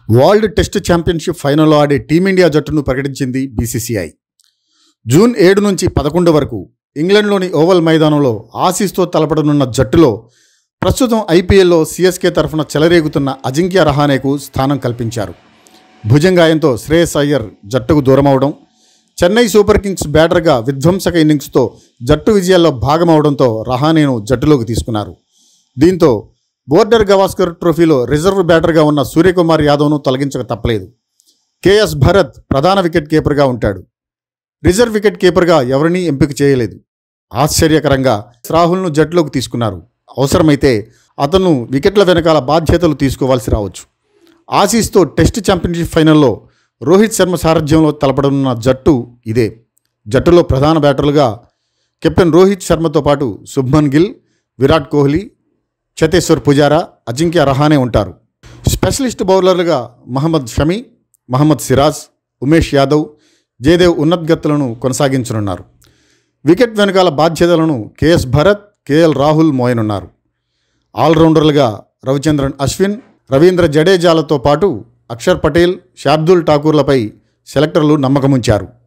world test championship ఫైనల్లో ఆడే team India జట్టును ప్రకటించింది బీసీసీఐ జూన్ ఏడు నుంచి పదకొండు వరకు ఇంగ్లాండ్లోని ఓవల్ మైదానంలో ఆసీస్తో తలపడనున్న జట్టులో ప్రస్తుతం ఐపీఎల్లో సీఎస్కే తరఫున చెలరేగుతున్న అజింక్య రహానేకు స్థానం కల్పించారు భుజంగాయంతో శ్రేయస్ అయ్యర్ జట్టుకు దూరమవడం చెన్నై సూపర్ కింగ్స్ బ్యాటర్గా విధ్వంసక ఇన్నింగ్స్తో జట్టు విజయాల్లో భాగమవడంతో రహానేను జట్టులోకి తీసుకున్నారు దీంతో బోర్డర్ గవాస్కర్ ట్రోఫీలో రిజర్వ్ బ్యాటర్గా ఉన్న సూర్యకుమార్ యాదవ్ను తొలగించక తప్పలేదు కేఎస్ భరత్ ప్రధాన వికెట్ కీపర్గా ఉంటాడు రిజర్వ్ వికెట్ కీపర్గా ఎవరినీ ఎంపిక చేయలేదు ఆశ్చర్యకరంగా రాహుల్ను జట్టులోకి తీసుకున్నారు అవసరమైతే అతను వికెట్ల వెనకాల బాధ్యతలు తీసుకోవాల్సి రావచ్చు ఆసీస్తో టెస్ట్ ఛాంపియన్షిప్ ఫైనల్లో రోహిత్ శర్మ సారథ్యంలో తలపడనున్న జట్టు ఇదే జట్టులో ప్రధాన బ్యాటర్లుగా కెప్టెన్ రోహిత్ శర్మతో పాటు శుభ్మన్ గిల్ విరాట్ కోహ్లీ చతేశ్వర్ పుజారా అజింక్య రహానే ఉంటారు స్పెషలిస్ట్ బౌలర్లుగా మహమ్మద్ షమి మహమ్మద్ సిరాజ్ ఉమేష్ యాదవ్ జయదేవ్ ఉన్నద్గత్తులను కొనసాగించనున్నారు వికెట్ వెనకాల బాధ్యతలను కేఎస్ భరత్ కేఎల్ రాహుల్ మోయనున్నారు ఆల్రౌండర్లుగా రవిచంద్రన్ అశ్విన్ రవీంద్ర జడేజాలతో పాటు అక్షర్ పటేల్ షాబ్దుల్ ఠాకూర్లపై సెలెక్టర్లు నమ్మకముంచారు